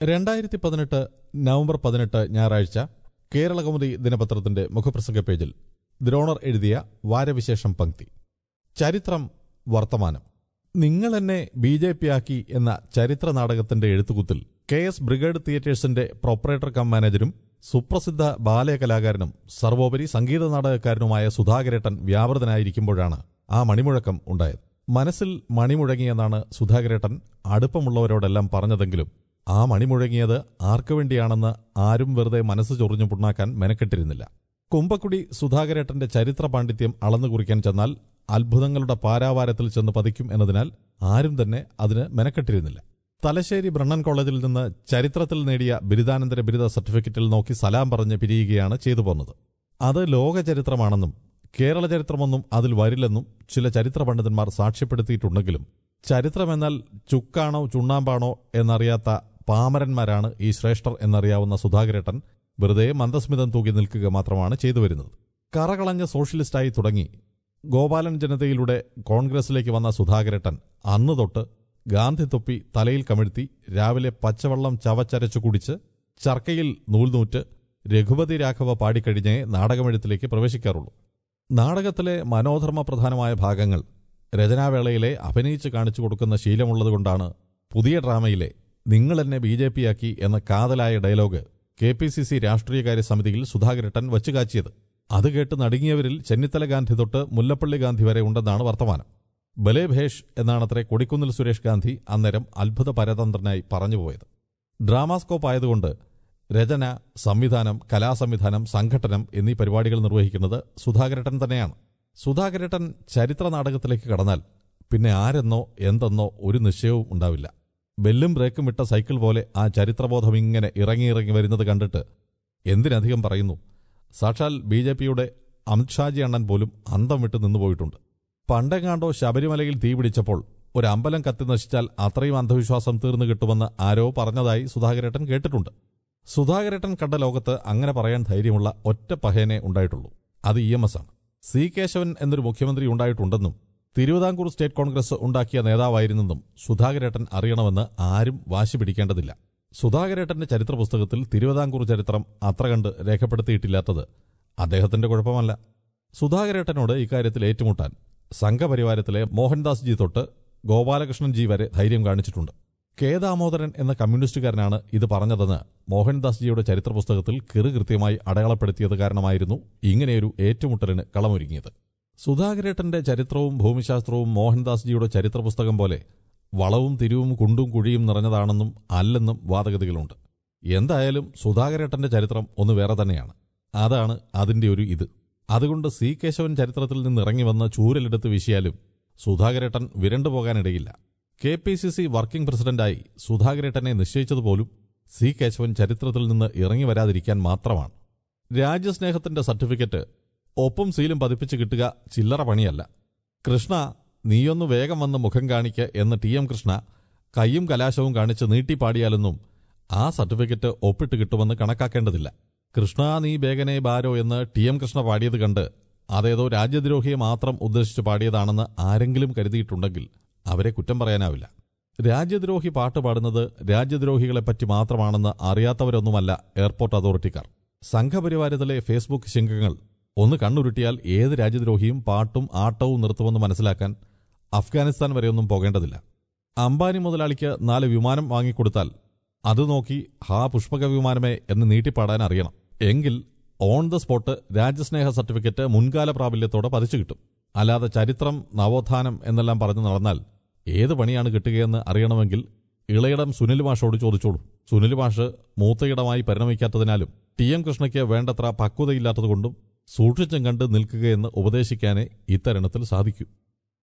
രണ്ടായിരത്തി പതിനെട്ട് നവംബർ പതിനെട്ട് ഞായറാഴ്ച കേരളകൗമുദി ദിനപത്രത്തിന്റെ മുഖപ്രസംഗ പേജിൽ ദ്രോണർ എഴുതിയ വാരവിശേഷം പങ്ക്തി ചരിത്രം വർത്തമാനം നിങ്ങൾ എന്നെ ബി ജെ പി ആക്കി എന്ന ചരിത്ര നാടകത്തിന്റെ എഴുത്തുകുത്തിൽ കെ എസ് ബ്രിഗേഡ് തിയേറ്റേഴ്സിന്റെ പ്രൊപ്പറേറ്റർ കം മാനേജരും സുപ്രസിദ്ധ ബാലയ കലാകാരനും സർവോപരി സംഗീത നാടകക്കാരനുമായ സുധാകരേട്ടൻ വ്യാപൃതനായിരിക്കുമ്പോഴാണ് ആ മണിമുഴക്കം ഉണ്ടായത് മനസ്സിൽ മണിമുഴങ്ങിയെന്നാണ് സുധാകരേട്ടൻ അടുപ്പമുള്ളവരോടെല്ലാം പറഞ്ഞതെങ്കിലും ആ മണിമുഴങ്ങിയത് ആർക്കു വേണ്ടിയാണെന്ന് ആരും വെറുതെ മനസ്സ് ചൊറിഞ്ഞു പുണ്ണാക്കാൻ മെനക്കെട്ടിരുന്നില്ല കുമ്പക്കുടി സുധാകരേട്ടന്റെ ചരിത്ര പാണ്ഡിത്യം അളന്നു കുറിക്കാൻ ചെന്നാൽ അത്ഭുതങ്ങളുടെ പാരാവാരത്തിൽ ചെന്ന് പതിക്കും എന്നതിനാൽ ആരും തന്നെ അതിന് മെനക്കെട്ടിരുന്നില്ല തലശ്ശേരി ബ്രണ്ണൻ കോളേജിൽ നിന്ന് ചരിത്രത്തിൽ നേടിയ ബിരുദാനന്തര ബിരുദ സർട്ടിഫിക്കറ്റിൽ നോക്കി സലാം പറഞ്ഞ് പിരിയുകയാണ് ചെയ്തു പോന്നത് അത് ലോക ചരിത്രമാണെന്നും കേരള ചരിത്രമൊന്നും അതിൽ വരില്ലെന്നും ചില ചരിത്ര പണ്ഡിതന്മാർ സാക്ഷ്യപ്പെടുത്തിയിട്ടുണ്ടെങ്കിലും ചരിത്രമെന്നാൽ ചുക്കാണോ ചുണ്ണാമ്പാണോ എന്നറിയാത്ത പാമരന്മാരാണ് ഈ ശ്രേഷ്ഠർ എന്നറിയാവുന്ന സുധാകരേട്ടൻ വെറുതെ മന്ദസ്മിതം തൂക്കി നിൽക്കുക മാത്രമാണ് ചെയ്തു വരുന്നത് കറകളഞ്ഞ സോഷ്യലിസ്റ്റായി തുടങ്ങി ഗോപാലൻ ജനതയിലൂടെ കോൺഗ്രസിലേക്ക് വന്ന സുധാകരേട്ടൻ അന്ന് തൊട്ട് ഗാന്ധി തൊപ്പി തലയിൽ കമിഴ്ത്തി രാവിലെ പച്ചവെള്ളം ചവച്ചരച്ചു കുടിച്ച് ചർക്കയിൽ നൂൽനൂറ്റ് രഘുപതി രാഘവ പാടിക്കഴിഞ്ഞേ നാടകമെഴുത്തിലേക്ക് പ്രവേശിക്കാറുള്ളൂ നാടകത്തിലെ മനോധർമ്മ പ്രധാനമായ ഭാഗങ്ങൾ രചനാവേളയിലെ അഭിനയിച്ച് കാണിച്ചു കൊടുക്കുന്ന ശീലമുള്ളതുകൊണ്ടാണ് പുതിയ ഡ്രാമയിലെ നിങ്ങൾ എന്നെ ബി ജെ പി ആക്കി എന്ന കാതലായ dialogue K P C C രാഷ്ട്രീയകാര്യ സമിതിയിൽ സുധാകരട്ടൻ വച്ചുകാച്ചിയത് അത് കേട്ട് നടുങ്ങിയവരിൽ ചെന്നിത്തല ഗാന്ധി തൊട്ട് മുല്ലപ്പള്ളി ഗാന്ധി വരെ ഉണ്ടെന്നാണ് വർത്തമാനം ബലേ ഭേഷ് എന്നാണത്രേ കൊടിക്കുന്നിൽ സുരേഷ് ഗാന്ധി അന്നേരം അത്ഭുത പരതന്ത്രനായി പറഞ്ഞുപോയത് ഡ്രാമാസ്കോപ്പ് ആയതുകൊണ്ട് രചന സംവിധാനം കലാസംവിധാനം സംഘട്ടനം എന്നീ പരിപാടികൾ നിർവഹിക്കുന്നത് സുധാകരട്ടൻ തന്നെയാണ് സുധാകരട്ടൻ ചരിത്ര നാടകത്തിലേക്ക് കടന്നാൽ പിന്നെ ആരെന്നോ എന്തെന്നോ ഒരു നിശ്ചയവും ഉണ്ടാവില്ല ബെല്ലും ബ്രേക്കും വിട്ട സൈക്കിൾ പോലെ ആ ചരിത്രബോധം ഇങ്ങനെ ഇറങ്ങിയിറങ്ങി വരുന്നത് കണ്ടിട്ട് എന്തിനധികം പറയുന്നു സാക്ഷാൽ ബി ജെ പിയുടെ അമിത്ഷാജി അണ്ണൻ പോലും അന്തം വിട്ട് നിന്നുപോയിട്ടുണ്ട് പണ്ടെങ്ങാണ്ടോ ശബരിമലയിൽ തീ പിടിച്ചപ്പോൾ ഒരു അമ്പലം കത്തി നശിച്ചാൽ അത്രയും അന്ധവിശ്വാസം തീർന്നു കിട്ടുമെന്ന് ആരോ പറഞ്ഞതായി സുധാകരേട്ടൻ കേട്ടിട്ടുണ്ട് സുധാകരേട്ടൻ കണ്ട ലോകത്ത് അങ്ങനെ പറയാൻ ധൈര്യമുള്ള ഒറ്റ പഹേനെ ഉണ്ടായിട്ടുള്ളൂ അത് ഇ എം എസ് ആണ് സി കേശവൻ എന്നൊരു മുഖ്യമന്ത്രി ഉണ്ടായിട്ടുണ്ടെന്നും തിരുവിതാംകൂർ സ്റ്റേറ്റ് കോൺഗ്രസ് ഉണ്ടാക്കിയ നേതാവായിരുന്നെന്നും സുധാകരേട്ടൻ അറിയണമെന്ന് ആരും വാശി പിടിക്കേണ്ടതില്ല സുധാകരേട്ടന്റെ ചരിത്ര പുസ്തകത്തിൽ തിരുവിതാംകൂർ ചരിത്രം അത്ര കണ്ട് രേഖപ്പെടുത്തിയിട്ടില്ലാത്തത് അദ്ദേഹത്തിന്റെ കുഴപ്പമല്ല സുധാകരേട്ടനോട് ഇക്കാര്യത്തിൽ ഏറ്റുമുട്ടാൻ സംഘപരിവാരത്തിലെ മോഹൻദാസ് ജി തൊട്ട് ഗോപാലകൃഷ്ണൻ ജി വരെ ധൈര്യം കാണിച്ചിട്ടുണ്ട് കെ ദാമോദരൻ എന്ന കമ്മ്യൂണിസ്റ്റുകാരനാണ് ഇത് പറഞ്ഞതെന്ന് മോഹൻദാസ് ജിയുടെ ചരിത്ര പുസ്തകത്തിൽ കിറു കൃത്യമായി അടയാളപ്പെടുത്തിയത് കാരണമായിരുന്നു ഇങ്ങനെയൊരു ഏറ്റുമുട്ടലിന് കളമൊരുങ്ങിയത് സുധാകരേട്ടന്റെ ചരിത്രവും ഭൂമിശാസ്ത്രവും മോഹൻദാസ് ജിയുടെ ചരിത്ര പുസ്തകം പോലെ വളവും തിരിവും കുണ്ടും കുഴിയും നിറഞ്ഞതാണെന്നും അല്ലെന്നും വാദഗതികളുണ്ട് എന്തായാലും സുധാകരേട്ടന്റെ ചരിത്രം ഒന്ന് വേറെ തന്നെയാണ് അതാണ് അതിന്റെ ഒരു ഇത് അതുകൊണ്ട് സി കേശവൻ ചരിത്രത്തിൽ നിന്ന് ഇറങ്ങി വന്ന് ചൂരലെടുത്ത് വീശിയാലും സുധാകരേട്ടൻ വിരണ്ടു പോകാനിടയില്ല K P C C working പ്രസിഡന്റായി സുധാകരേട്ടനെ നിശ്ചയിച്ചതുപോലും സി കേശവൻ ചരിത്രത്തിൽ നിന്ന് ഇറങ്ങി വരാതിരിക്കാൻ മാത്രമാണ് രാജ്യസ്നേഹത്തിന്റെ സർട്ടിഫിക്കറ്റ് ഒപ്പും സീലും പതിപ്പിച്ച് കിട്ടുക ചില്ലറ പണിയല്ല കൃഷ്ണ നീയൊന്ന് വേഗം വന്ന് മുഖം കാണിക്ക് എന്ന് ടി എം കൃഷ്ണ കൈയും കലാശവും കാണിച്ച് നീട്ടിപ്പാടിയാലൊന്നും ആ സർട്ടിഫിക്കറ്റ് ഒപ്പിട്ട് കിട്ടുമെന്ന് കണക്കാക്കേണ്ടതില്ല കൃഷ്ണ നീ ബേഗനെ ബാരോ എന്ന് ടി എം കൃഷ്ണ പാടിയത് കണ്ട് അതേതോ രാജ്യദ്രോഹിയെ മാത്രം ഉദ്ദേശിച്ച് പാടിയതാണെന്ന് ആരെങ്കിലും കരുതിയിട്ടുണ്ടെങ്കിൽ അവരെ കുറ്റം പറയാനാവില്ല രാജ്യദ്രോഹി പാട്ട് പാടുന്നത് രാജ്യദ്രോഹികളെപ്പറ്റി മാത്രമാണെന്ന് അറിയാത്തവരൊന്നുമല്ല എയർപോർട്ട് അതോറിറ്റിക്കാർ സംഘപരിവാരത്തിലെ ഫേസ്ബുക്ക് ശൃംഖങ്ങൾ ഒന്ന് കണ്ണുരുട്ടിയാൽ ഏത് രാജ്യദ്രോഹിയും പാട്ടും ആട്ടവും നിർത്തുമെന്ന് മനസ്സിലാക്കാൻ അഫ്ഗാനിസ്ഥാൻ വരെയൊന്നും പോകേണ്ടതില്ല അംബാനി മുതലാളിക്ക് നാല് വിമാനം വാങ്ങിക്കൊടുത്താൽ അത് നോക്കി ഹാ പുഷ്പക വിമാനമേ എന്ന് നീട്ടിപ്പാടാൻ അറിയണം എങ്കിൽ ഓൺ ദ സ്പോട്ട് രാജ്യസ്നേഹ സർട്ടിഫിക്കറ്റ് മുൻകാല പ്രാബല്യത്തോടെ പതിച്ചു കിട്ടും അല്ലാതെ ചരിത്രം നവോത്ഥാനം എന്നെല്ലാം പറഞ്ഞു നടന്നാൽ ഏത് പണിയാണ് കിട്ടുകയെന്ന് അറിയണമെങ്കിൽ ഇളയിടം സുനിൽ മാഷോട് ചോദിച്ചോളൂ സുനിൽ മാഷ് മൂത്തയിടമായി പരിണമിക്കാത്തതിനാലും ടി എം കൃഷ്ണയ്ക്ക് വേണ്ടത്ര പക്വതയില്ലാത്തതുകൊണ്ടും സൂക്ഷിച്ചും കണ്ട് നിൽക്കുകയെന്ന് ഉപദേശിക്കാനേ ഇത്തരണത്തിൽ സാധിക്കൂ